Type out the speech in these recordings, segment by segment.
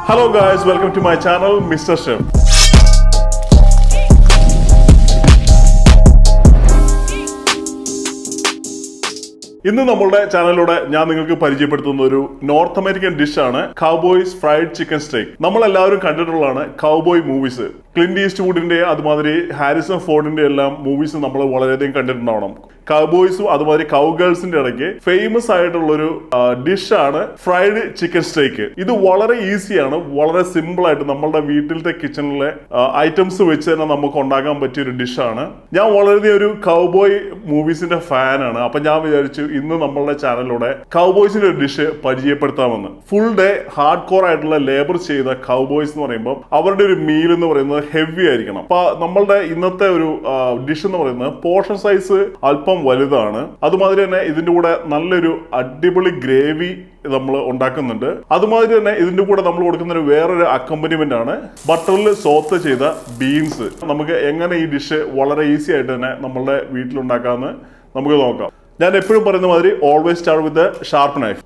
hello guys welcome to my channel mister chef ഇന്ന് നമ്മളുടെ ചാനലിലൂടെ ഞാൻ നിങ്ങൾക്ക് പരിചയപ്പെടുത്തുന്ന ഒരു നോർത്ത് അമേരിക്കൻ ഡിഷാണ് കൗബോയ്സ് ഫ്രൈഡ് ചിക്കൻ സ്റ്റേക്ക് നമ്മൾ എല്ലാവരും കണ്ടിട്ടുള്ളതാണ് കൗബോയ് മൂവീസ് ക്ലിൻഡ് ഈസ്റ്റ് വുഡിന്റെ അതുമാതിരി ഹാരിസൺ ഫോർഡിന്റെ എല്ലാം മൂവീസ് നമ്മൾ വളരെയധികം കണ്ടിട്ടുണ്ടാവണം കൗബോയ്സും അതുമാതിരി കൗ ഗേൾസിന്റെ ഇടയ്ക്ക് ഫേമസ് ആയിട്ടുള്ള ഒരു ഡിഷാണ് ഫ്രൈഡ് ചിക്കൻ സ്റ്റേക്ക് ഇത് വളരെ ഈസിയാണ് വളരെ സിമ്പിൾ ആയിട്ട് നമ്മളുടെ വീട്ടിലത്തെ കിച്ചണിലെ ഐറ്റംസ് വെച്ച് തന്നെ നമുക്ക് ഉണ്ടാക്കാൻ പറ്റിയ ഒരു ഡിഷാണ് ഞാൻ വളരെയധികം ഒരു കൗബോയ് മൂവീസിന്റെ ഫാനാണ് അപ്പൊ ഞാൻ വിചാരിച്ചു ഇന്ന് നമ്മളുടെ ചാനലിലൂടെ കൗബോയ്സിന്റെ ഒരു ഡിഷ് പരിചയപ്പെടുത്താമെന്ന് ഫുൾ ഡേ ഹാർഡ് കോർ ആയിട്ടുള്ള ലേബർ ചെയ്ത കൗബോയ്സ് എന്ന് പറയുമ്പോൾ അവരുടെ ഒരു മീൽ എന്ന് പറയുന്നത് ഹെവി ആയിരിക്കണം അപ്പൊ നമ്മളുടെ ഇന്നത്തെ ഒരു ഡിഷ് എന്ന് പറയുന്നത് പോർഷൻ സൈസ് അല്പം വലുതാണ് അതുമാതിരി തന്നെ ഇതിന്റെ കൂടെ നല്ലൊരു അടിപൊളി ഗ്രേവി നമ്മൾ ഉണ്ടാക്കുന്നുണ്ട് അതുമാതിരി തന്നെ ഇതിന്റെ കൂടെ നമ്മൾ കൊടുക്കുന്ന ഒരു വേറൊരു അക്കമ്പനിമെന്റ് ആണ് ബട്ടറിൽ സോത്ത് ചെയ്ത ബീൻസ് നമുക്ക് എങ്ങനെ ഈ ഡിഷ് വളരെ ഈസി ആയിട്ട് തന്നെ നമ്മളുടെ വീട്ടിലുണ്ടാക്കാമെന്ന് നമുക്ക് നോക്കാം ഞാൻ എപ്പോഴും പറയുന്ന മാതിരി always start with sharp knife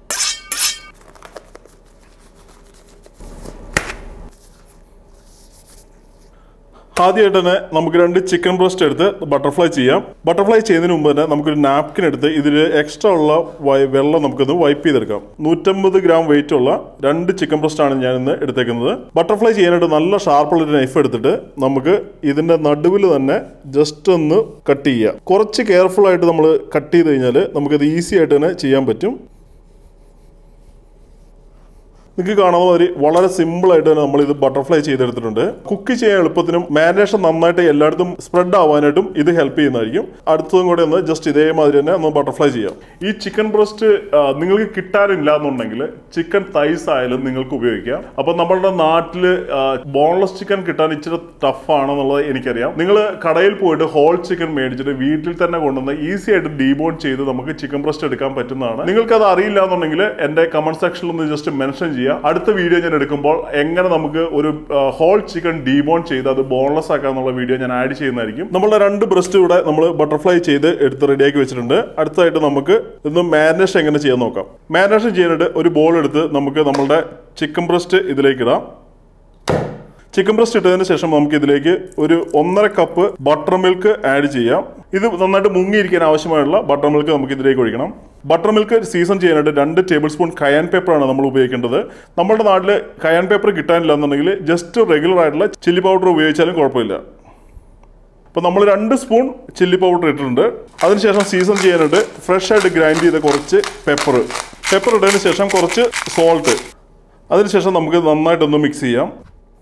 ആദ്യമായിട്ട് തന്നെ നമുക്ക് രണ്ട് ചിക്കൻ ബ്രോസ്റ്റ് എടുത്ത് ബട്ടർഫ്ലൈ ചെയ്യാം ബട്ടർഫ്ലൈ ചെയ്യുന്നതിന് മുമ്പ് തന്നെ നമുക്കൊരു നാപ്കിൻ എടുത്ത് ഇതിൽ എക്സ്ട്രാ ഉള്ള വൈ- വെള്ളം നമുക്കൊന്ന് വൈപ്പ് ചെയ്തെടുക്കാം നൂറ്റമ്പത് ഗ്രാം വെയിറ്റ് ഉള്ള രണ്ട് ചിക്കൻ ബ്രോസ്റ്റ് ആണ് ഞാൻ ഇന്ന് എടുത്തേക്കുന്നത് ബട്ടർഫ്ലൈ ചെയ്യാനായിട്ട് നല്ല ഷാർപ്പുള്ള ഒരു നൈഫ് എടുത്തിട്ട് നമുക്ക് ഇതിന്റെ നടുവിൽ തന്നെ ജസ്റ്റ് ഒന്ന് കട്ട് ചെയ്യുക കുറച്ച് കെയർഫുൾ ആയിട്ട് നമ്മൾ കട്ട് ചെയ്ത് കഴിഞ്ഞാൽ നമുക്കിത് ഈസി ആയിട്ട് തന്നെ ചെയ്യാൻ പറ്റും നിങ്ങൾക്ക് കാണുന്ന മാതിരി വളരെ സിമ്പിൾ ആയിട്ട് തന്നെ നമ്മൾ ഇത് ബട്ടർഫ്ലൈ ചെയ്തെടുത്തിട്ടുണ്ട് കുക്ക് ചെയ്യാൻ എളുപ്പത്തിനും മാരിനേഷൻ നന്നായിട്ട് എല്ലായിടത്തും സ്പ്രെഡ് ആവാനായിട്ടും ഇത് ഹെൽപ്പ് ചെയ്യുന്നതായിരിക്കും അടുത്തതും കൂടെ ഒന്ന് ജസ്റ്റ് ഇതേമാതിരി തന്നെ ഒന്ന് ബട്ടർഫ്ലൈ ചെയ്യാം ഈ ചിക്കൻ ബ്രസ്റ്റ് നിങ്ങൾക്ക് കിട്ടാനില്ല എന്നുണ്ടെങ്കിൽ ചിക്കൻ തൈസ് ആയാലും നിങ്ങൾക്ക് ഉപയോഗിക്കാം അപ്പൊ നമ്മളുടെ നാട്ടില് ബോൺലെസ് ചിക്കൻ കിട്ടാൻ ഇച്ചിരി ടഫ് ആണെന്നുള്ളത് എനിക്കറിയാം നിങ്ങൾ കടയിൽ പോയിട്ട് ഹോൾ ചിക്കൻ മേടിച്ചിട്ട് വീട്ടിൽ തന്നെ കൊണ്ടുവന്ന് ഈസി ആയിട്ട് ഡീബോൺ ചെയ്ത് നമുക്ക് ചിക്കൻ ബ്രസ്റ്റ് എടുക്കാൻ പറ്റുന്നതാണ് നിങ്ങൾക്ക് അത് അറിയില്ല എന്നുണ്ടെങ്കിൽ എന്റെ കമന്റ് സെക്ഷനിൽ ഒന്ന് ജസ്റ്റ് മെൻഷൻ ചെയ്യുക അടുത്ത വീഡിയോ ഞാൻ എടുക്കുമ്പോൾ എങ്ങനെ നമുക്ക് ഒരു ഹോൾ ചിക്കൻ ഡീബോൺ ചെയ്ത് അത് ബോൺലെസ് ആക്കാന്നുള്ള വീഡിയോ ഞാൻ ആഡ് ചെയ്യുന്നതായിരിക്കും നമ്മളുടെ രണ്ട് ബ്രസ്റ്റ് ഇവിടെ നമ്മൾ ബട്ടർഫ്ലൈ ചെയ്ത് എടുത്ത് റെഡിയാക്കി വെച്ചിട്ടുണ്ട് അടുത്തായിട്ട് നമുക്ക് ഇന്ന് മാരിനേഷൻ എങ്ങനെ ചെയ്യാൻ നോക്കാം മാരിനേഷൻ ചെയ്യാനായിട്ട് ഒരു ബോൾ എടുത്ത് നമുക്ക് നമ്മളുടെ ചിക്കൻ ബ്രസ്റ്റ് ഇതിലേക്ക് ഇടാം ചിക്കൻ ബ്രസ്റ്റ് ഇട്ടതിന് ശേഷം നമുക്ക് ഇതിലേക്ക് ഒരു ഒന്നര കപ്പ് ബട്ടർ മിൽക്ക് ആഡ് ചെയ്യാം ഇത് നന്നായിട്ട് മുങ്ങിയിരിക്കാൻ ആവശ്യമായുള്ള ബട്ടർ മിൽക്ക് നമുക്ക് ഇതിലേക്ക് ഒഴിക്കണം ബട്ടർ മിൽക്ക് സീസൺ ചെയ്യാനായിട്ട് രണ്ട് ടേബിൾ സ്പൂൺ കയാൻ പേപ്പറാണ് നമ്മൾ ഉപയോഗിക്കേണ്ടത് നമ്മുടെ നാട്ടിൽ കയാൻ പേപ്പർ കിട്ടാനില്ല എന്നുണ്ടെങ്കിൽ ജസ്റ്റ് റെഗുലർ ആയിട്ടുള്ള ചില്ലി പൗഡർ ഉപയോഗിച്ചാലും കുഴപ്പമില്ല അപ്പോൾ നമ്മൾ രണ്ട് സ്പൂൺ ചില്ലി പൗഡർ ഇട്ടിട്ടുണ്ട് അതിനുശേഷം സീസൺ ചെയ്യാനായിട്ട് ഫ്രഷ് ആയിട്ട് ഗ്രൈൻഡ് ചെയ്ത കുറച്ച് പെപ്പർ പെപ്പർ ഇട്ടതിന് ശേഷം കുറച്ച് സോൾട്ട് അതിനുശേഷം നമുക്ക് നന്നായിട്ടൊന്ന് മിക്സ് ചെയ്യാം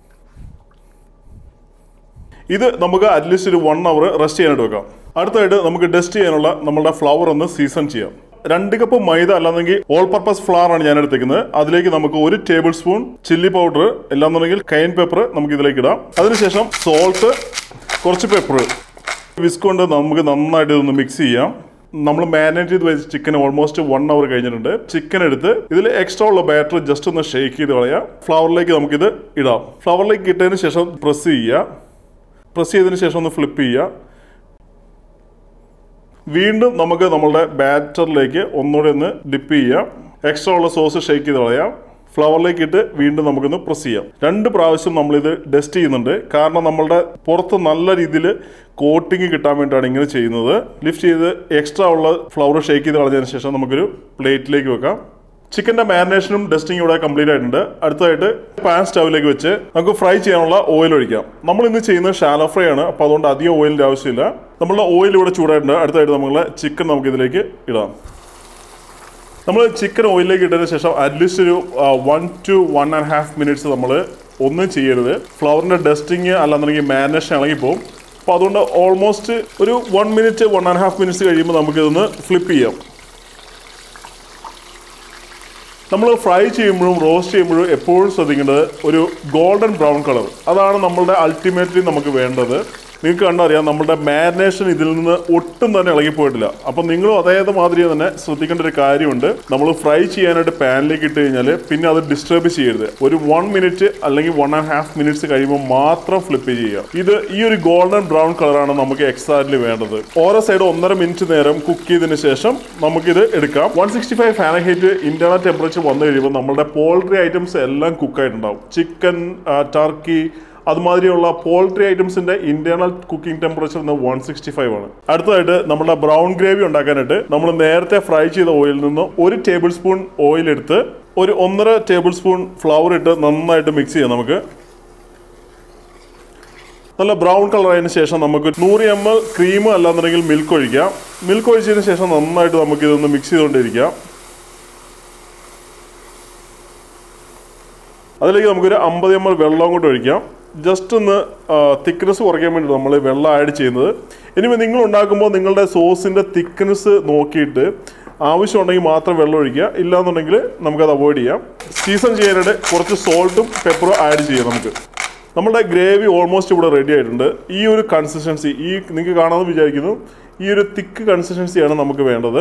ഇത് നമുക്ക് അറ്റ്ലീസ്റ്റ് ഒരു വൺ അവർ റെസ്റ്റ് ചെയ്യാനായിട്ട് വെക്കാം അടുത്തായിട്ട് നമുക്ക് ഡസ്റ്റ് ചെയ്യാനുള്ള നമ്മുടെ ഫ്ലവർ ഒന്ന് സീസൺ ചെയ്യാം രണ്ട് കപ്പ് മൈദ അല്ലാന്നെങ്കിൽ ഓൾ പർപ്പസ് ഫ്ലവർ ആണ് ഞാൻ എടുത്തേക്കുന്നത് അതിലേക്ക് നമുക്ക് ഒരു ടേബിൾ സ്പൂൺ ചില്ലി പൗഡർ അല്ലാന്നുണ്ടെങ്കിൽ കൈൻ പേപ്പർ നമുക്ക് ഇതിലേക്ക് ഇടാം അതിനുശേഷം സോൾട്ട് കുറച്ച് പെപ്പർ വിസ്ക് കൊണ്ട് നമുക്ക് നന്നായിട്ട് ഇതൊന്ന് മിക്സ് ചെയ്യാം നമ്മൾ മാരിനേറ്റ് ചെയ്ത് വെച്ച ചിക്കൻ ഓൾമോസ്റ്റ് വൺ അവർ കഴിഞ്ഞിട്ടുണ്ട് ചിക്കൻ എടുത്ത് ഇതിൽ എക്സ്ട്രാ ഉള്ള ബാറ്റർ ജസ്റ്റ് ഒന്ന് ഷേക്ക് ചെയ്ത് കളയാം ഫ്ലവറിലേക്ക് നമുക്കിത് ഇടാം ഫ്ലവറിലേക്ക് ഇട്ടതിന് ശേഷം പ്രസ് ചെയ്യുക പ്രസ് ചെയ്തതിന് ശേഷം ഒന്ന് ഫ്ലിപ്പ് ചെയ്യുക വീണ്ടും നമുക്ക് നമ്മളുടെ ബാറ്ററിലേക്ക് ഒന്നുകൂടെ ഒന്ന് ഡിപ്പ് ചെയ്യാം എക്സ്ട്രാ ഉള്ള സോസ് ഷേക്ക് ചെയ്ത് കളയാം ഫ്ലവറിലേക്ക് ഇട്ട് വീണ്ടും നമുക്കൊന്ന് പ്രസ് ചെയ്യാം രണ്ട് പ്രാവശ്യം നമ്മളിത് ഡസ്റ്റ് ചെയ്യുന്നുണ്ട് കാരണം നമ്മളുടെ പുറത്ത് നല്ല രീതിയിൽ കോട്ടിങ് കിട്ടാൻ വേണ്ടിയിട്ടാണ് ഇങ്ങനെ ചെയ്യുന്നത് ലിഫ്റ്റ് ചെയ്ത് എക്സ്ട്രാ ഉള്ള ഫ്ലവർ ഷേക്ക് ചെയ്ത് കളഞ്ഞതിന് ശേഷം നമുക്കൊരു പ്ലേറ്റിലേക്ക് വെക്കാം ചിക്കന്റെ മാരിനേഷനും ഡസ്റ്റിംഗ് ഇവിടെ കംപ്ലീറ്റ് ആയിട്ടുണ്ട് അടുത്തതായിട്ട് പാൻ സ്റ്റൗവിലേക്ക് വെച്ച് നമുക്ക് ഫ്രൈ ചെയ്യാനുള്ള ഓയിൽ ഒഴിക്കാം നമ്മൾ ഇന്ന് ചെയ്യുന്നത് ഷാലോ ഫ്രൈ ആണ് അപ്പോൾ അതുകൊണ്ട് അധികം ഓയിലിന്റെ ആവശ്യമില്ല നമ്മളുടെ ഓയിൽ ഇവിടെ ചൂടായിട്ടുണ്ട് അടുത്തായിട്ട് നമ്മളെ ചിക്കൻ നമുക്ക് ഇതിലേക്ക് ഇടാം നമ്മൾ ചിക്കൻ ഓയിലിലേക്ക് ഇട്ടതിന് ശേഷം അറ്റ്ലീസ്റ്റ് ഒരു one two one and half minutes നമ്മൾ ഒന്നും ചെയ്യരുത് ഫ്ലവറിന്റെ ഡസ്റ്റിങ് അല്ലാന്നുണ്ടെങ്കിൽ മാരിനേഷൻ ഇളകി പോകും അപ്പോൾ അതുകൊണ്ട് ഓൾമോസ്റ്റ് ഒരു one minute one and half minutes കഴിയുമ്പോൾ നമുക്കിതൊന്ന് ഫ്ലിപ്പ് ചെയ്യാം നമ്മൾ ഫ്രൈ ചെയ്യുമ്പോഴും റോസ്റ്റ് ചെയ്യുമ്പോഴും എപ്പോഴും ശ്രദ്ധിക്കേണ്ടത് ഒരു ഗോൾഡൻ ബ്രൗൺ കളർ അതാണ് നമ്മളുടെ അൾട്ടിമേറ്റ്ലി നമുക്ക് വേണ്ടത് നിങ്ങൾക്ക് കണ്ടറിയാം നമ്മുടെ മാരിനേഷൻ ഇതിൽ നിന്ന് ഒട്ടും തന്നെ ഇളകിപ്പോയിട്ടില്ല അപ്പം നിങ്ങളും അതേത് മാതിരി തന്നെ ശ്രദ്ധിക്കേണ്ട ഒരു കാര്യമുണ്ട് നമ്മൾ ഫ്രൈ ചെയ്യാനായിട്ട് പാനിലേക്ക് ഇട്ട് കഴിഞ്ഞാൽ പിന്നെ അത് ഡിസ്റ്റർബ് ചെയ്യരുത് ഒരു വൺ മിനിറ്റ് അല്ലെങ്കിൽ വൺ ആൻഡ് ഹാഫ് മിനിറ്റ്സ് കഴിയുമ്പോൾ മാത്രം ഫ്ലിപ്പ് ചെയ്യുക ഇത് ഈ ഒരു ഗോൾഡൻ ബ്രൗൺ കളറാണ് നമുക്ക് എക്സാക്ട്ലി വേണ്ടത് ഓരോ സൈഡ് ഒന്നര മിനിറ്റ് നേരം കുക്ക് ചെയ്തതിന് ശേഷം നമുക്കിത് എടുക്കാം one sixty five fahrenheit internal temperature വന്നു കഴിയുമ്പോൾ നമ്മുടെ പോൾട്രി ഐറ്റംസ് എല്ലാം കുക്ക് ആയിട്ടുണ്ടാവും ചിക്കൻ ടർക്കി അതുമാതിരിയുള്ള പോൾട്രി ഐറ്റംസിന്റെ ഇന്റേണൽ കുക്കിംഗ് ടെമ്പറേച്ചർ എന്ന് വൺ സിക്സ്റ്റി ഫൈവ് ആണ് അടുത്തതായിട്ട് നമ്മുടെ ബ്രൗൺ ഗ്രേവി ഉണ്ടാക്കാനായിട്ട് നമ്മൾ നേരത്തെ ഫ്രൈ ചെയ്ത ഓയിലിൽ നിന്ന് ഒരു ടേബിൾ സ്പൂൺ ഓയിൽ എടുത്ത് ഒരു ഒന്നര ടേബിൾ സ്പൂൺ ഫ്ലവർ ഇട്ട് നന്നായിട്ട് മിക്സ് ചെയ്യാം നമുക്ക് നല്ല ബ്രൗൺ കളർ ആയതിനു ശേഷം നമുക്ക് നൂറ് എം എൽ ക്രീം അല്ലാന്നുണ്ടെങ്കിൽ മിൽക്ക് ഒഴിക്കാം മിൽക്ക് ഒഴിച്ചതിന് ശേഷം നന്നായിട്ട് നമുക്ക് ഇതൊന്ന് മിക്സ് ചെയ്തുകൊണ്ടിരിക്കാം അതിലേക്ക് നമുക്കൊരു അമ്പത് എം എൽ വെള്ളം കൂടെ ഒഴിക്കാം ജസ്റ്റ് ഒന്ന് തിക്നെസ് കുറയ്ക്കാൻ വേണ്ടി നമ്മൾ വെള്ളം ആഡ് ചെയ്യുന്നത് ഇനിമേ നിങ്ങൾ ഉണ്ടാക്കുമ്പോൾ നിങ്ങളുടെ സോസിൻ്റെ തിക്നെസ് നോക്കിയിട്ട് ആവശ്യമുണ്ടെങ്കിൽ മാത്രം വെള്ളം ഒഴിക്കുക ഇല്ലാന്നുണ്ടെങ്കിൽ നമുക്കത് അവോയ്ഡ് ചെയ്യാം സീസൺ ചെയ്യാനായിട്ട് കുറച്ച് സോൾട്ടും പെപ്പറും ആഡ് ചെയ്യാം നമുക്ക് നമ്മുടെ ഗ്രേവി ഓൾമോസ്റ്റ് ഇവിടെ റെഡി ആയിട്ടുണ്ട് ഈ ഒരു കൺസിസ്റ്റൻസി ഈ നിങ്ങൾക്ക് കാണാമെന്ന് വിചാരിക്കുന്നു ഈ ഒരു തിക്ക് കൺസിസ്റ്റൻസിയാണ് നമുക്ക് വേണ്ടത്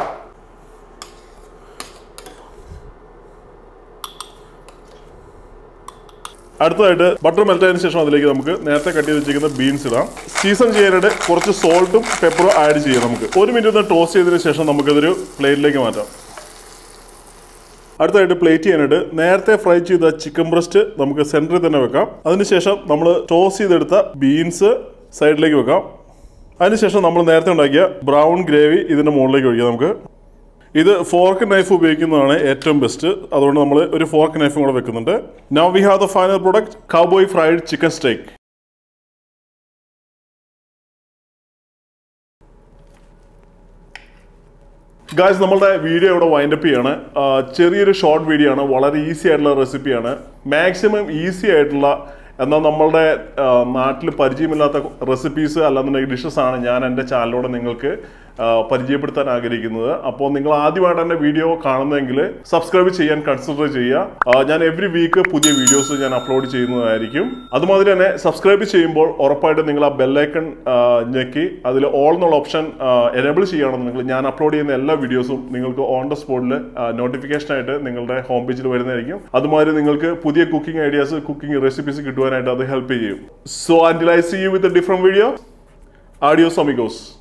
അടുത്തതായിട്ട് ബട്ടർ മെൽറ്റ് ആയതിനു ശേഷം അതിലേക്ക് നമുക്ക് നേരത്തെ കട്ട് ചെയ്ത് വെച്ചിരിക്കുന്ന ബീൻസ് ഇടാം സീസൺ ചെയ്യാനായിട്ട് കുറച്ച് സോൾട്ടും പെപ്പറും ആഡ് ചെയ്യാം നമുക്ക് ഒരു മിനിറ്റ് ഒന്ന് ടോസ്റ്റ് ചെയ്തതിനു ശേഷം നമുക്കതൊരു പ്ലേറ്റിലേക്ക് മാറ്റാം അടുത്തായിട്ട് പ്ലേറ്റ് ചെയ്യാനായിട്ട് നേരത്തെ ഫ്രൈ ചെയ്ത ചിക്കൻ ബ്രസ്റ്റ് നമുക്ക് സെൻറ്ററിൽ തന്നെ വെക്കാം അതിനുശേഷം നമ്മൾ ടോസ് ചെയ്തെടുത്ത ബീൻസ് സൈഡിലേക്ക് വെക്കാം അതിനുശേഷം നമ്മൾ നേരത്തെ ഉണ്ടാക്കിയ ബ്രൗൺ ഗ്രേവി ഇതിൻ്റെ മുകളിലേക്ക് ഒഴിക്കാം നമുക്ക് ഇത് ഫോർക്ക് നൈഫ് ഉപയോഗിക്കുന്നതാണ് ഏറ്റവും ബെസ്റ്റ് അതുകൊണ്ട് നമ്മൾ ഒരു ഫോർക്ക് നൈഫും കൂടെ വെക്കുന്നുണ്ട് now we have the final product cowboy fried chicken steak guys നമ്മളുടെ വീഡിയോ ഇവിടെ വൈൻഡപ്പ് ചെയ്യാണ് ആ, ചെറിയൊരു ഷോർട്ട് വീഡിയോ ആണ് വളരെ ഈസി ആയിട്ടുള്ള റെസിപ്പിയാണ് മാക്സിമം ഈസി ആയിട്ടുള്ള എന്നാൽ നമ്മളുടെ നാട്ടിൽ പരിചയമില്ലാത്ത റെസിപ്പീസ് അല്ലാന്നുണ്ടെങ്കിൽ ഡിഷസ് ആണ് ഞാൻ എൻ്റെ ചാനലിലൂടെ നിങ്ങൾക്ക് ആ, പരിചയപ്പെടുത്താൻ ആഗ്രഹിക്കുന്നത് അപ്പോൾ നിങ്ങൾ ആദ്യമായിട്ട് എൻ്റെ വീഡിയോ കാണുന്നതെങ്കിൽ സബ്സ്ക്രൈബ് ചെയ്യാൻ കൺസിഡർ ചെയ്യുക ആ, ഞാൻ എവറി വീക്ക് പുതിയ വീഡിയോസ് ഞാൻ അപ്ലോഡ് ചെയ്യുന്നതായിരിക്കും അതുമാതിരി തന്നെ സബ്സ്ക്രൈബ് ചെയ്യുമ്പോൾ ഉറപ്പായിട്ടും നിങ്ങൾ ആ ബെല്ലൈക്കൺ ഞെക്കി അതിൽ ഓൾ എന്നുള്ള ഓപ്ഷൻ എനേബിൾ ചെയ്യുകയാണെന്നുണ്ടെങ്കിൽ ഞാൻ അപ്ലോഡ് ചെയ്യുന്ന എല്ലാ വീഡിയോസും നിങ്ങൾക്ക് ഓൺ ദ സ്പോട്ടിൽ നോട്ടിഫിക്കേഷൻ ആയിട്ട് നിങ്ങളുടെ ഹോം പേജിൽ വരുന്നതായിരിക്കും അതുമാതിരി നിങ്ങൾക്ക് പുതിയ കുക്കിംഗ് ഐഡിയാസ് കുക്കിംഗ് റെസിപ്പീസ് കിട്ടുവാനായിട്ട് അത് ഹെൽപ്പ് ചെയ്യും so until I see you with different video adios amigos